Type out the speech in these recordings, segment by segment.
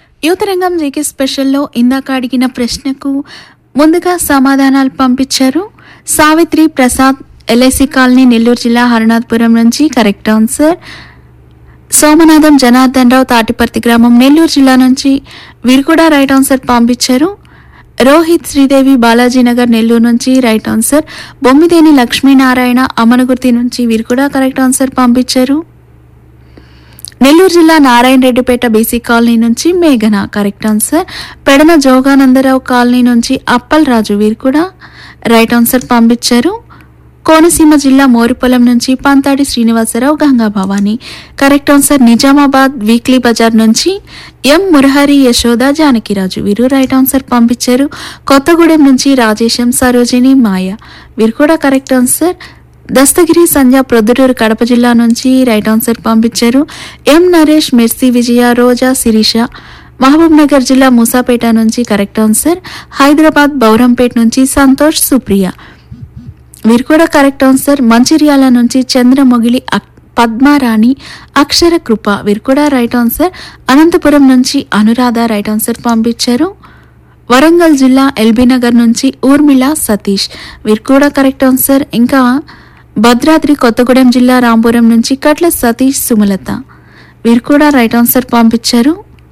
యువతరంగం జీకే స్పెషల్లో ఇందాక అడిగిన ప్రశ్నకు ముందుగా సమాధానాలు పంపించారు సావిత్రి ప్రసాద్ ఎల్ఐసి కాలనీ నెల్లూరు జిల్లా హరణాథపురం నుంచి కరెక్ట్ ఆన్సర్ సోమనాథం జనార్దన్ రావు తాటిపర్తి గ్రామం నెల్లూరు జిల్లా నుంచి వీరు కూడా రైట్ ఆన్సర్ పంపించారు రోహిత్ శ్రీదేవి బాలాజీనగర్ నెల్లూరు నుంచి రైట్ ఆన్సర్ బొమ్మిదేని లక్ష్మీనారాయణ అమనగుర్తి నుంచి వీరు కూడా కరెక్ట్ ఆన్సర్ పంపించారు నెల్లూరు జిల్లా నారాయణ రెడ్డిపేట బీసీ కాలనీ నుంచి మేఘన correct answer Pedana Joganandarao colony నుంచి అప్పల్ రాజు వీరు కూడా రైట్ ఆన్సర్ పంపించారు కోనసీమ జిల్లా మోరిపొలం నుంచి Panthadi Srinivasarao Ganga Bhavani correct answer Nizamabad weekly Bazar నుంచి ఎం మురహరి యశోద జానకిరాజు వీరు రైట్ ఆన్సర్ పంపించారు కొత్తగూడెం నుంచి రాజేశం సరోజిని మాయ వీరు కూడా కరెక్ట్ ఆన్సర్ దస్తగిరి సంధ్య ప్రొద్దుటూరు కడప జిల్లా నుంచి రైట్ ఆన్సర్ పంపించారు ఎం నరేష్ మెర్సీ విజయ రోజా శిరీష మహబూబ్ నగర్ జిల్లా మూసాపేట నుంచి కరెక్ట్ ఆన్సర్ హైదరాబాద్ బౌరంపేట నుంచి సంతోష్ సుప్రియ వీరు కూడా కరెక్ట్ ఆన్సర్ మంచిర్యాల నుంచి చంద్రమొగిలి అక్- పద్మారాణి అక్షర కృప వీరు కూడా రైట్ ఆన్సర్ అనంతపురం నుంచి అనురాధ రైట్ ఆన్సర్ పంపించారు వరంగల్ జిల్లా ఎల్బీ నగర్ నుంచి ఊర్మిళ సతీష్ వీరు కూడా కరెక్ట్ ఆన్సర్ ఇంకా భద్రాద్రి కొత్తగూడెం జిల్లా రాంపురం నుంచి కట్ల సతీష్ సుమలత వీరు కూడా రైట్ ఆన్సర్ పంపించారు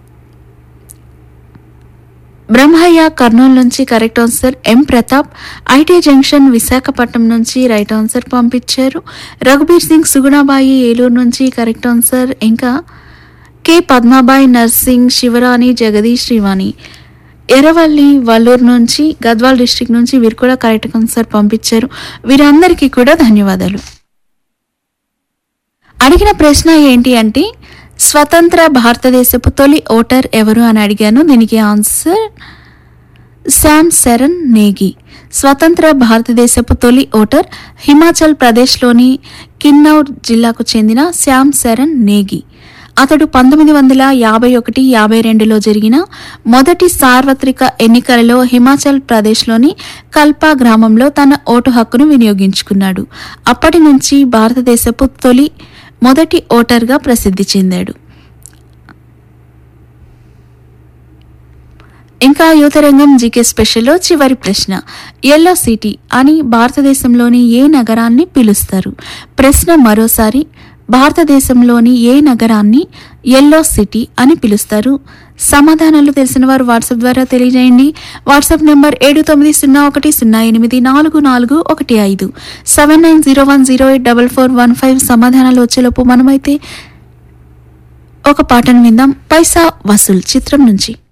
బ్రహ్మయ్య కర్నూలు నుంచి correct answer M Pratap IT junction Visakhapatnam నుంచి రైట్ ఆన్సర్ పంపించారు రఘుబీర్ సింగ్ సుగుణాబాయి ఏలూరు నుంచి కరెక్ట్ ఆన్సర్ ఇంకా కె పద్మాబాయి నర్సింగ్ శివరాణి జగదీష్ శ్రీవాణి ఎర్రవల్లి వల్లూరు నుంచి గద్వాల్ డిస్ట్రిక్ట్ నుంచి వీరు కూడా కరెక్ట్ ఆన్సర్ పంపించారు వీరందరికీ కూడా ధన్యవాదాలు అడిగిన ప్రశ్న ఏంటి అంటే స్వతంత్ర భారతదేశపు తొలి ఓటర్ ఎవరు అని అడిగాను దీనికి ఆన్సర్ శామ్ శరణ్ నేగి స్వతంత్ర భారతదేశపు తొలి ఓటర్ హిమాచల్ ప్రదేశ్లోని కిన్నౌర్ జిల్లాకు చెందిన శ్యామ్ శరణ్ నేగి అతడు పంతొమ్మిది వందల యాభై ఒకటి యాభై రెండులో జరిగిన మొదటి సార్వత్రిక ఎన్నికలలో హిమాచల్ ప్రదేశ్లోని కల్పా గ్రామంలో తన ఓటు హక్కును వినియోగించుకున్నాడు అప్పటి నుంచి భారతదేశపు తొలి మొదటి ఓటర్గా ప్రసిద్ధి చెందాడు ఇంకా యువతరంగం జీకే స్పెషల్లో చివరి ప్రశ్న ఎల్లో సిటీ అని భారతదేశంలోని ఏ నగరాన్ని పిలుస్తారు ప్రశ్న మరోసారి భారతదేశంలోని ఏ నగరాన్ని ఎల్లో సిటీ అని పిలుస్తారు సమాధానాలు తెలిసిన వారు వాట్సాప్ ద్వారా తెలియజేయండి వాట్సాప్ నెంబర్ ఏడు తొమ్మిది సున్నా ఒకటి సున్నా ఎనిమిది నాలుగు నాలుగు ఒకటి ఐదు seven nine zero one zero eight double four one five సమాధానాలు వచ్చేలోపు మనమైతే ఒక పాటను విందాం పైసా వసూల్ చిత్రం నుంచి